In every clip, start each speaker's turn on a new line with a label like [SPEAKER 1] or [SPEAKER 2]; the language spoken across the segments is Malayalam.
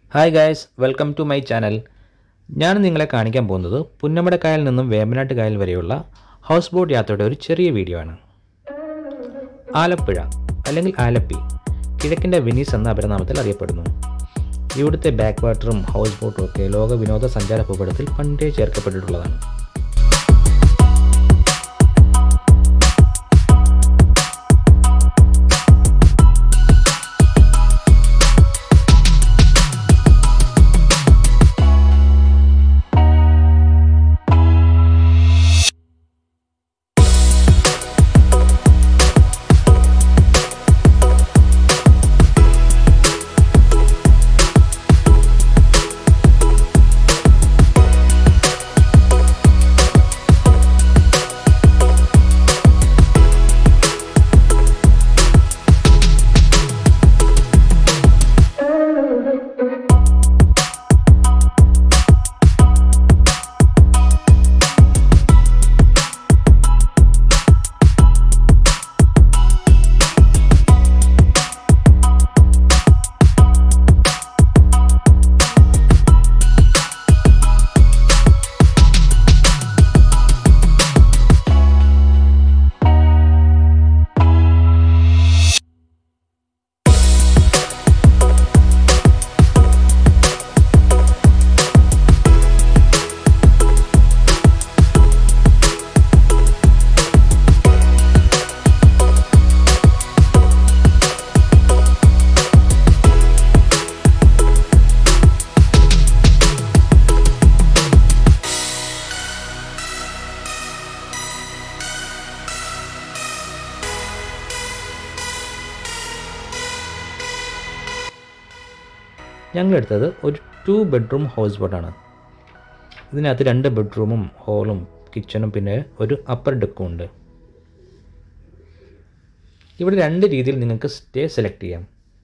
[SPEAKER 1] Hi guys welcome to my channel ഞാൻ നിങ്ങളെ കാണിക്കാൻ പോകുന്നത് പുന്നമട കായൽ നിന്നും വേമ്പനാട്ട് കായൽ വരെയുള്ള ഹൗസ് ബോട്ട് യാത്രയുടെ ഒരു ചെറിയ വീഡിയോ ആണ് ആലപ്പുഴ അല്ലെങ്കിൽ ആലപ്പി കിഴക്കിൻ്റെ വെനീസ് എന്ന അപരനാമത്തിൽ അറിയപ്പെടുന്നു ഇവിടുത്തെ ബാക്ക് വാട്ടറും ഹൗസ് ബോട്ടും ഒക്കെ ലോക വിനോദസഞ്ചാര ഭൂപടത്തിൽ പണ്ടേ ചേർക്കപ്പെട്ടിട്ടുള്ളതാണ് ഞങ്ങളെടുത്തത് ഒരു ടു ബെഡ്റൂം ഹൗസ് ബോട്ടാണ് ഇതിനകത്ത് രണ്ട് ബെഡ്റൂമും ഹോളും കിച്ചണും പിന്നെ ഒരു അപ്പർ ഡെക്കും ഉണ്ട് ഇവിടെ രണ്ട് രീതിയിൽ നിങ്ങൾക്ക് സ്റ്റേ സെലക്ട് ചെയ്യാം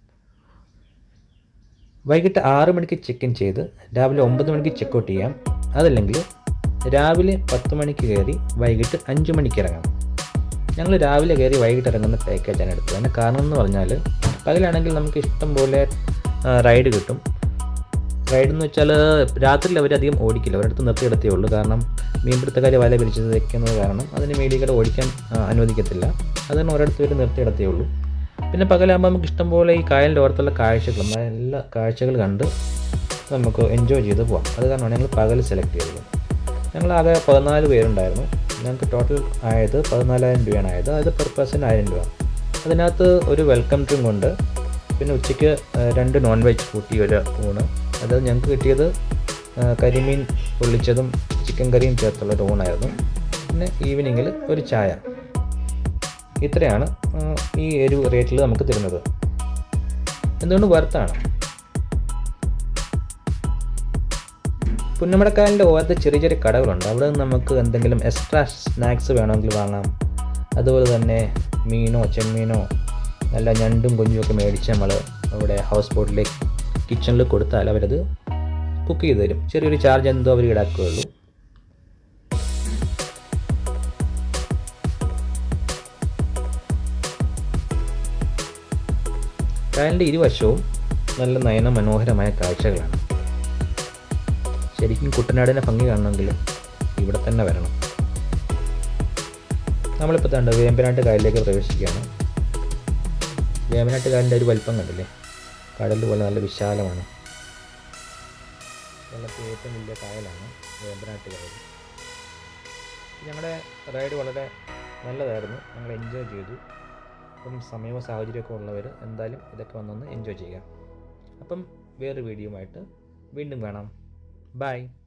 [SPEAKER 1] വൈകിട്ട് ആറ് മണിക്ക് ചെക്ക് ഇൻ ചെയ്ത് രാവിലെ ഒമ്പത് മണിക്ക് ചെക്ക് ഔട്ട് ചെയ്യാം അതല്ലെങ്കിൽ രാവിലെ പത്ത് മണിക്ക് കയറി വൈകിട്ട് അഞ്ച് മണിക്ക് ഇറങ്ങാം ഞങ്ങൾ രാവിലെ കയറി വൈകിട്ട് ഇറങ്ങുന്ന പാക്കേജാണ് എടുത്തത് അതിന് കാരണം എന്ന് പറഞ്ഞാൽ പകലാണെങ്കിൽ നമുക്ക് ഇഷ്ടം പോലെ റൈഡ് കിട്ടും റൈഡ് എന്ന് വെച്ചാൽ രാത്രിയിൽ അവരധികം ഓടിക്കില്ല അവരടുത്ത് നിർത്തിയിടത്തേ ഉള്ളൂ കാരണം മീൻപിടുത്തക്കാർ വല പിരിച്ചത് വെക്കുന്നത് കാരണം അതിന് മേടിക്കടെ ഓടിക്കാൻ ആ, അനുവദിക്കത്തില്ല അതിന് ഒരിടത്ത് വരെ നിർത്തിയിടത്തേ ഉള്ളൂ പിന്നെ പകലാകുമ്പോൾ നമുക്ക് ഇഷ്ടം പോലെ ഈ കായലിൻ്റെ ഓരത്തുള്ള കാഴ്ചകളും എല്ലാ കാഴ്ചകൾ കണ്ട് നമുക്ക് എൻജോയ് ചെയ്ത് പോകാം അത് കാരണമാണ് ഞങ്ങൾ പകൽ സെലക്ട് ചെയ്തത് ഞങ്ങൾ ആകെ പതിനാല് പേരുണ്ടായിരുന്നു ഞങ്ങൾക്ക് ടോട്ടൽ ആയത് പതിനാലായിരം രൂപയാണ് ആയത് അത് പെർ പേഴ്സൺ ആയിരം രൂപ അതിനകത്ത് ഒരു വെൽക്കം ഡ്രിങ്ക് ഉണ്ട് പിന്നെ ഉച്ചയ്ക്ക് ആ, രണ്ട് നോൺ വെജ് കൂട്ടി ഒരു ഊണ് അത് ഞങ്ങൾക്ക് കിട്ടിയത് ആ, കരിമീൻ പൊള്ളിച്ചതും ചിക്കൻ കറിയും ചേർത്തുള്ള ഒരു ഊണായിരുന്നു പിന്നെ ഈവനിങ്ങിൽ ഒരു ചായ ഇത്രയാണ് ആ, ഈ ഒരു റേറ്റിൽ നമുക്ക് തരുന്നത് എന്തുകൊണ്ട് വർത്താണ് പുന്നമടക്കായലിൻ്റെ ഓരത്തെ ചെറിയ ചെറിയ കടകളുണ്ട് അവിടെ നിന്ന് നമുക്ക് എന്തെങ്കിലും എക്സ്ട്രാ സ്നാക്സ് വേണമെങ്കിൽ വാങ്ങാം അതുപോലെ തന്നെ മീനോ ചെമ്മീനോ നല്ല ഞണ്ടും കുഞ്ഞും ഒക്കെ മേടിച്ച് നമ്മൾ അവിടെ ഹൗസ് ബോട്ടിലേക്ക് കിച്ചണിൽ കൊടുത്താൽ അവരത് കുക്ക് ചെയ്ത് തരും ചെറിയൊരു ചാർജ് എന്തോ അവർ ഈടാക്കുകയുള്ളൂ കായലിൻ്റെ ഇരുവശവും നല്ല നയന മനോഹരമായ കാഴ്ചകളാണ് ശരിക്കും കുട്ടനാടിനെ ഭംഗി കാണണമെങ്കിൽ ഇവിടെ തന്നെ വരണം നമ്മളിപ്പോൾ തണ്ട് വേമ്പനാട്ട് കായലിലേക്ക് പ്രവേശിക്കുകയാണ് വേമ്പനാട്ട് കായലിൻ്റെ ഒരു വലിപ്പം കണ്ടില്ലേ കടൽ പോലെ നല്ല വിശാലമാണ് കേരളത്തിലെ ഏറ്റവും വലിയ കായലാണ് വേമ്പനാട്ട് കായൽ ഞങ്ങളുടെ റൈഡ് വളരെ നല്ലതായിരുന്നു ഞങ്ങൾ എൻജോയ് ചെയ്തു അപ്പം സമയവും സാഹചര്യമൊക്കെ ഉള്ളവർ എന്തായാലും ഇതൊക്കെ വന്നൊന്ന് എൻജോയ് ചെയ്യുക അപ്പം വേറൊരു വീഡിയോയുമായിട്ട് വീണ്ടും കാണാം Bye.